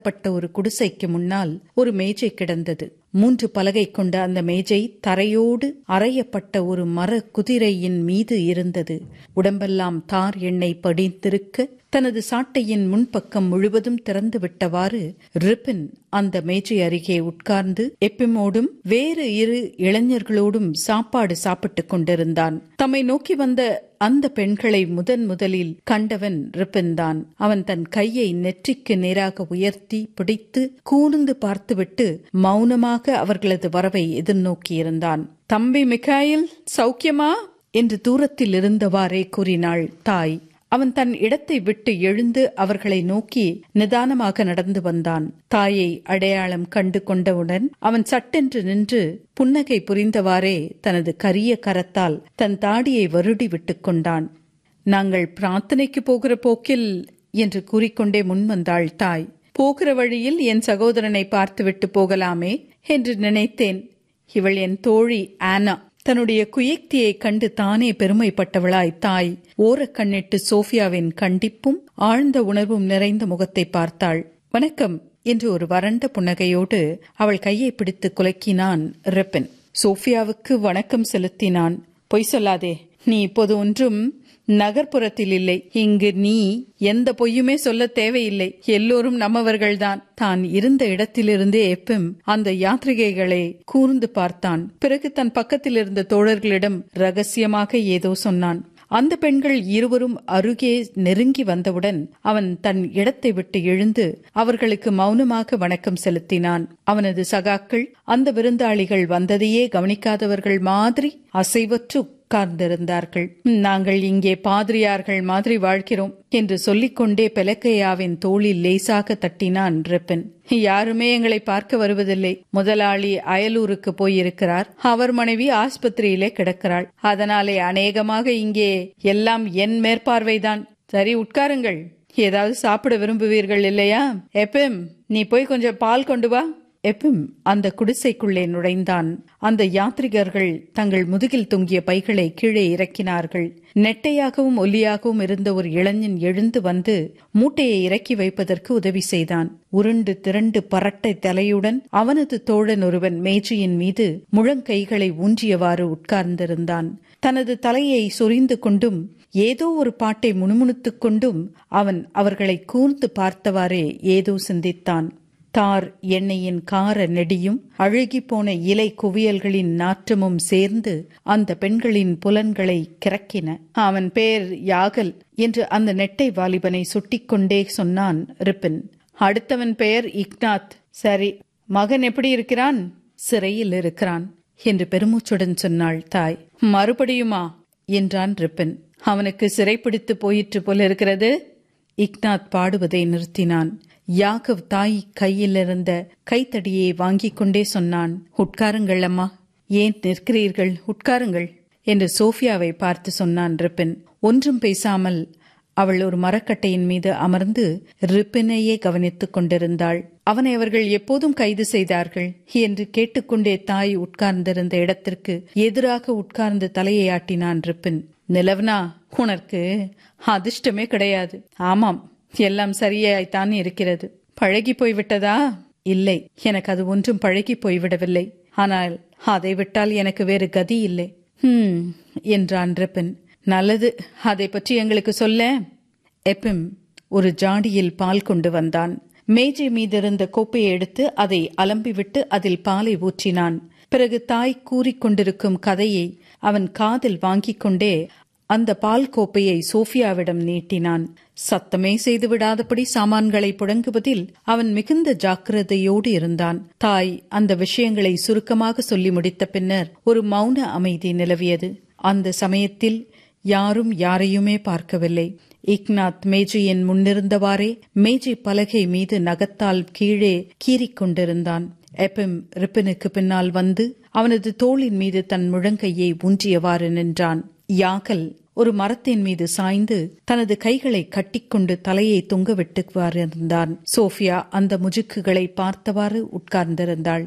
பட்ட ஒரு குடிசைக்கு முன்னால் ஒரு மேஜை கிடந்தது மூன்று பலகை கொண்ட அந்த மேஜை தரையோடு அறையப்பட்ட ஒரு மர குதிரையின் மீது இருந்தது உடம்பெல்லாம் தார் எண்ணெய் படிந்திருக்க தனது சாட்டையின் முன்பக்கம் முழுவதும் திறந்து விட்டவாறு ரிப்பின் அந்த மேஜை அருகே உட்கார்ந்து எப்பிமோடும் வேறு இரு இளைஞர்களோடும் சாப்பாடு சாப்பிட்டுக் கொண்டிருந்தான் தம்மை நோக்கி வந்த அந்த பெண்களை முதன் முதலில் கண்டவன் ரிப்பின் தான் அவன் தன் கையை நெற்றிக்கு நேராக உயர்த்தி பிடித்து கூர்ந்து பார்த்துவிட்டு மௌனமாக அவர்களது வரவை எதிர்நோக்கியிருந்தான் தம்பி மிகாயில் சௌக்கியமா என்று தூரத்தில் இருந்தவாறே கூறினாள் தாய் அவன் தன் இடத்தை விட்டு எழுந்து அவர்களை நோக்கி நிதானமாக நடந்து வந்தான் தாயை அடையாளம் கண்டு கொண்டவுடன் அவன் சட்டென்று நின்று புன்னகை புரிந்தவாறே தனது கரிய கரத்தால் தன் தாடியை வருடி விட்டுக் கொண்டான் நாங்கள் பிரார்த்தனைக்கு போகிற போக்கில் என்று கூறிக்கொண்டே முன்வந்தாள் தாய் போகிற வழியில் என் சகோதரனை பார்த்துவிட்டு போகலாமே என்று நினைத்தேன் இவள் என் தோழி ஆனா தன்னுடைய குயக்தியை கண்டு தானே பெருமைப்பட்டவளாய் தாய் ஓரக்கண்ணிட்டு சோஃபியாவின் கண்டிப்பும் ஆழ்ந்த உணர்வும் நிறைந்த முகத்தை பார்த்தாள் வணக்கம் என்று ஒரு வறண்ட புன்னகையோடு அவள் கையை பிடித்து குலக்கினான் ரெப்பன் சோஃபியாவுக்கு வணக்கம் செலுத்தினான் பொய் சொல்லாதே நீ இப்போது ஒன்றும் நகர்ப்புறத்தில் இல்லை இங்கு நீ எந்த பொய்யுமே சொல்ல தேவையில்லை எல்லோரும் நம்மவர்கள்தான் தான் இருந்த இடத்திலிருந்தே எப்பம் அந்த யாத்ரிகைகளை கூர்ந்து பார்த்தான் பிறகு தன் பக்கத்தில் இருந்த தோழர்களிடம் ரகசியமாக ஏதோ சொன்னான் அந்த பெண்கள் இருவரும் அருகே நெருங்கி வந்தவுடன் அவன் தன் இடத்தை விட்டு எழுந்து அவர்களுக்கு மௌனமாக வணக்கம் செலுத்தினான் அவனது சகாக்கள் அந்த விருந்தாளிகள் வந்ததையே கவனிக்காதவர்கள் மாதிரி அசைவற்று உட்கார்ந்திருந்தார்கள் நாங்கள் இங்கே பாதிரியார்கள் மாதிரி வாழ்கிறோம் என்று சொல்லிக்கொண்டே பெலக்கையாவின் தோளில் லேசாக தட்டினான் ரெப்பன் யாருமே எங்களை பார்க்க வருவதில்லை முதலாளி அயலூருக்கு போயிருக்கிறார் அவர் மனைவி ஆஸ்பத்திரியிலே கிடக்கிறாள் அதனாலே அநேகமாக இங்கே எல்லாம் என் மேற்பார்வைதான் சரி உட்காருங்கள் ஏதாவது சாப்பிட விரும்புவீர்கள் இல்லையா எப்பம் நீ போய் கொஞ்சம் பால் கொண்டு வா எப்பிம் அந்த குடிசைக்குள்ளே நுழைந்தான் அந்த யாத்ரிகர்கள் தங்கள் முதுகில் தொங்கிய பைகளை கீழே இறக்கினார்கள் நெட்டையாகவும் ஒல்லியாகவும் இருந்த ஒரு இளைஞன் எழுந்து வந்து மூட்டையை இறக்கி வைப்பதற்கு உதவி செய்தான் உருண்டு திரண்டு பரட்டை தலையுடன் அவனது தோழன் ஒருவன் மேஜையின் மீது முழங்கைகளை ஊன்றியவாறு உட்கார்ந்திருந்தான் தனது தலையை சொரிந்து கொண்டும் ஏதோ ஒரு பாட்டை முணுமுணுத்துக் கொண்டும் அவன் அவர்களை கூர்ந்து பார்த்தவாறே ஏதோ சிந்தித்தான் தார் எண்ணெயின் கார நெடியும் அழுகி போன இலை குவியல்களின் நாற்றமும் சேர்ந்து அந்த பெண்களின் புலன்களை கிறக்கின அவன் பேர் யாகல் என்று அந்த நெட்டை வாலிபனை சுட்டிக்கொண்டே சொன்னான் ரிப்பின் அடுத்தவன் பெயர் இக்னாத் சரி மகன் எப்படி இருக்கிறான் சிறையில் இருக்கிறான் என்று பெருமூச்சுடன் சொன்னாள் தாய் மறுபடியுமா என்றான் ரிப்பின் அவனுக்கு சிறைப்பிடித்து போயிற்று போல இருக்கிறது இக்னாத் பாடுவதை நிறுத்தினான் யாகவ் தாய் கையில் இருந்த கைத்தடியை வாங்கிக் கொண்டே சொன்னான் உட்காருங்கள் அம்மா ஏன் நிற்கிறீர்கள் உட்காருங்கள் என்று சோஃபியாவை பார்த்து சொன்னான் ரிப்பின் ஒன்றும் பேசாமல் அவள் ஒரு மரக்கட்டையின் மீது அமர்ந்து ரிப்பினையே கவனித்துக் கொண்டிருந்தாள் அவனை அவர்கள் எப்போதும் கைது செய்தார்கள் என்று கேட்டுக்கொண்டே தாய் உட்கார்ந்திருந்த இடத்திற்கு எதிராக உட்கார்ந்து தலையை ஆட்டினான் ரிப்பின் நிலவனா உனக்கு அதிர்ஷ்டமே கிடையாது ஆமாம் எல்லாம் சரியாய்த்தான் இருக்கிறது பழகி போய்விட்டதா இல்லை எனக்கு அது ஒன்றும் பழகி போய்விடவில்லை ஆனால் அதை விட்டால் எனக்கு வேறு கதி இல்லை ஹம் என்றான் ரெப்பின் நல்லது அதை பற்றி எங்களுக்கு சொல்ல எப்பிம் ஒரு ஜாடியில் பால் கொண்டு வந்தான் மேஜை மீதிருந்த கோப்பையை எடுத்து அதை அலம்பிவிட்டு அதில் பாலை ஊற்றினான் பிறகு தாய் கூறிக்கொண்டிருக்கும் கதையை அவன் காதில் வாங்கிக் கொண்டே அந்த பால் கோப்பையை சோஃபியாவிடம் நீட்டினான் சத்தமே செய்து விடாதபடி சாமான்களை புழங்குவதில் அவன் மிகுந்த ஜாக்கிரதையோடு இருந்தான் தாய் அந்த விஷயங்களை சுருக்கமாக சொல்லி முடித்த பின்னர் ஒரு மௌன அமைதி நிலவியது அந்த சமயத்தில் யாரும் யாரையுமே பார்க்கவில்லை இக்னாத் மேஜையின் முன்னிருந்தவாறே மேஜை பலகை மீது நகத்தால் கீழே கீறிக் கொண்டிருந்தான் எப்பிம் ரிப்பனுக்கு பின்னால் வந்து அவனது தோளின் மீது தன் முழங்கையை ஊன்றியவாறு நின்றான் யாகல் ஒரு மரத்தின் மீது சாய்ந்து தனது கைகளை கட்டிக்கொண்டு தலையை தொங்கவிட்டுவாறு இருந்தான் சோஃபியா அந்த முஜுக்குகளை பார்த்தவாறு உட்கார்ந்திருந்தாள்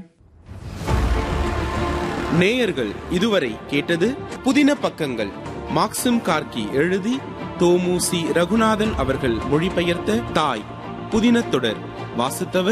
நேயர்கள் இதுவரை கேட்டது புதின பக்கங்கள் மாக்சிம் கார்கி எழுதி தோமு சி ரகுநாதன் அவர்கள் மொழிபெயர்த்த தாய் புதின தொடர் வாசித்தவர்